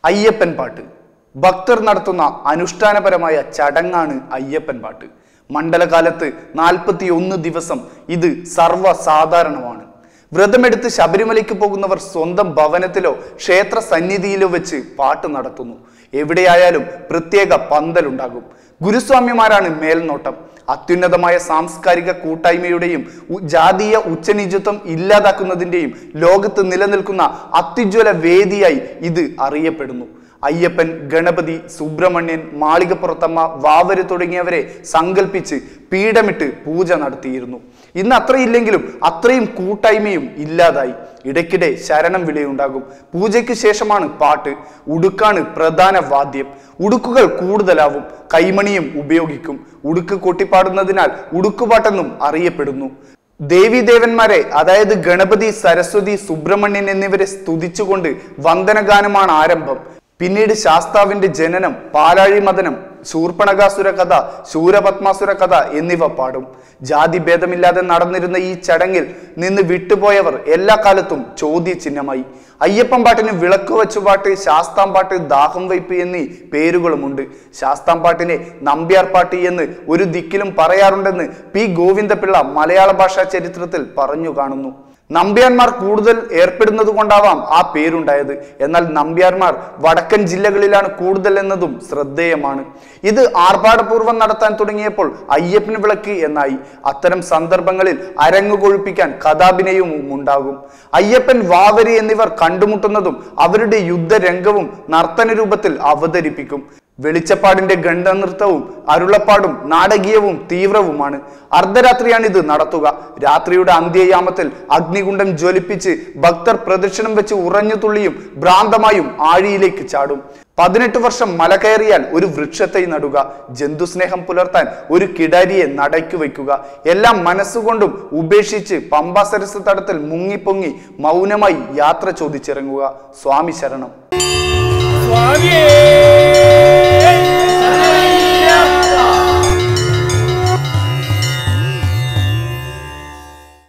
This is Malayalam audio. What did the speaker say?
അയ്യപ്പൻ പാട്ട് ഭക്തർ നടത്തുന്ന അനുഷ്ഠാനപരമായ ചടങ്ങാണ് അയ്യപ്പൻ പാട്ട് മണ്ഡലകാലത്ത് നാൽപ്പത്തി ഒന്ന് ദിവസം ഇത് സർവ്വസാധാരണമാണ് വ്രതമെടുത്ത് ശബരിമലയ്ക്ക് പോകുന്നവർ സ്വന്തം ഭവനത്തിലോ ക്ഷേത്ര സന്നിധിയിലോ വെച്ച് പാട്ട് നടത്തുന്നു എവിടെയായാലും പ്രത്യേക പന്തലുണ്ടാകും ഗുരുസ്വാമിമാരാണ് മേൽനോട്ടം അത്യുന്നതമായ സാംസ്കാരിക കൂട്ടായ്മയുടെയും ഉ- ജാതീയ ഉച്ചനീചത്വം ഇല്ലാതാക്കുന്നതിന്റെയും ലോകത്ത് നിലനിൽക്കുന്ന അത്യുജ്വല വേദിയായി ഇത് അറിയപ്പെടുന്നു അയ്യപ്പൻ ഗണപതി സുബ്രഹ്മണ്യൻ മാളികപ്പുറത്തമ്മ വാവര് തുടങ്ങിയവരെ സങ്കല്പിച്ച് പീഠമിട്ട് പൂജ നടത്തിയിരുന്നു ഇന്ന് അത്രയില്ലെങ്കിലും അത്രയും കൂട്ടായ്മയും ഇല്ലാതായി ഇടയ്ക്കിടെ ശരണം വിളിയുണ്ടാകും പൂജയ്ക്ക് ശേഷമാണ് പാട്ട് ഉടുക്കാണ് പ്രധാന വാദ്യം ഉടുക്കുകൾ കൂടുതലാവും കൈമണിയും ഉപയോഗിക്കും ഉടുക്ക് കൊട്ടിപ്പാടുന്നതിനാൽ ഉടുക്കുപാട്ടെന്നും അറിയപ്പെടുന്നു ദേവീദേവന്മാരെ അതായത് ഗണപതി സരസ്വതി സുബ്രഹ്മണ്യൻ എന്നിവരെ സ്തുതിച്ചുകൊണ്ട് വന്ദനഗാനമാണ് ആരംഭം പിന്നീട് ശാസ്താവിന്റെ ജനനം പാലാഴി മദനം ശൂർപ്പണകാസുര കഥ ശൂരപത്മാസുര കഥ എന്നിവ പാടും ജാതി ഭേദമില്ലാതെ നടന്നിരുന്ന ഈ ചടങ്ങിൽ നിന്ന് വിട്ടുപോയവർ എല്ലാ കാലത്തും ചോദ്യചിഹ്നമായി അയ്യപ്പൻ പാട്ടിന് വിളക്ക് വെച്ചുപാട്ട് ശാസ്താംപാട്ട് ദാഹം വയ്പ് എന്നീ പേരുകളുമുണ്ട് ശാസ്താംപാട്ടിനെ നമ്പ്യാർ പാട്ട് എന്ന് ഒരു ദിക്കിലും പറയാറുണ്ടെന്ന് പി ഗോവിന്ദപിള്ള മലയാള ഭാഷാ ചരിത്രത്തിൽ പറഞ്ഞു കാണുന്നു നമ്പ്യാന്മാർ കൂടുതൽ ഏർപ്പെടുന്നത് കൊണ്ടാവാം ആ പേരുണ്ടായത് എന്നാൽ നമ്പ്യാന്മാർ വടക്കൻ ജില്ലകളിലാണ് കൂടുതൽ എന്നതും ശ്രദ്ധേയമാണ് ഇത് ആർഭാടപൂർവ്വം നടത്താൻ തുടങ്ങിയപ്പോൾ അയ്യപ്പൻ വിളക്ക് എന്നായി അത്തരം സന്ദർഭങ്ങളിൽ അരങ്ങു കൊഴുപ്പിക്കാൻ കഥാഭിനയവും ഉണ്ടാകും അയ്യപ്പൻ വാവരി എന്നിവർ കണ്ടുമുട്ടുന്നതും അവരുടെ യുദ്ധരംഗവും നർത്തന രൂപത്തിൽ അവതരിപ്പിക്കും വെളിച്ചപ്പാടിന്റെ ഗണ്ഡനൃത്തവും അരുളപ്പാടും നാടകീയവും തീവ്രവുമാണ് അർദ്ധരാത്രിയാണ് ഇത് നടത്തുക രാത്രിയുടെ അന്ത്യയാമത്തിൽ അഗ്നികുണ്ഡം ജ്വലിപ്പിച്ച് ഭക്തർ പ്രദക്ഷിണം വെച്ച് ഉറഞ്ഞു തുള്ളിയും ഭ്രാന്തമായും ആഴിയിലേക്ക് ചാടും പതിനെട്ട് വർഷം മല കയറിയാൽ ഒരു വൃക്ഷത്തൈ നടുക ജന്തുസ്നേഹം പുലർത്താൻ ഒരു കിടാരിയെ നടയ്ക്കു വയ്ക്കുക എല്ലാം മനസ്സുകൊണ്ടും ഉപേക്ഷിച്ച് പമ്പാ സരസ് തടത്തിൽ മുങ്ങിപ്പൊങ്ങി മൗനമായി യാത്ര ചോദിച്ചിറങ്ങുക സ്വാമി ശരണം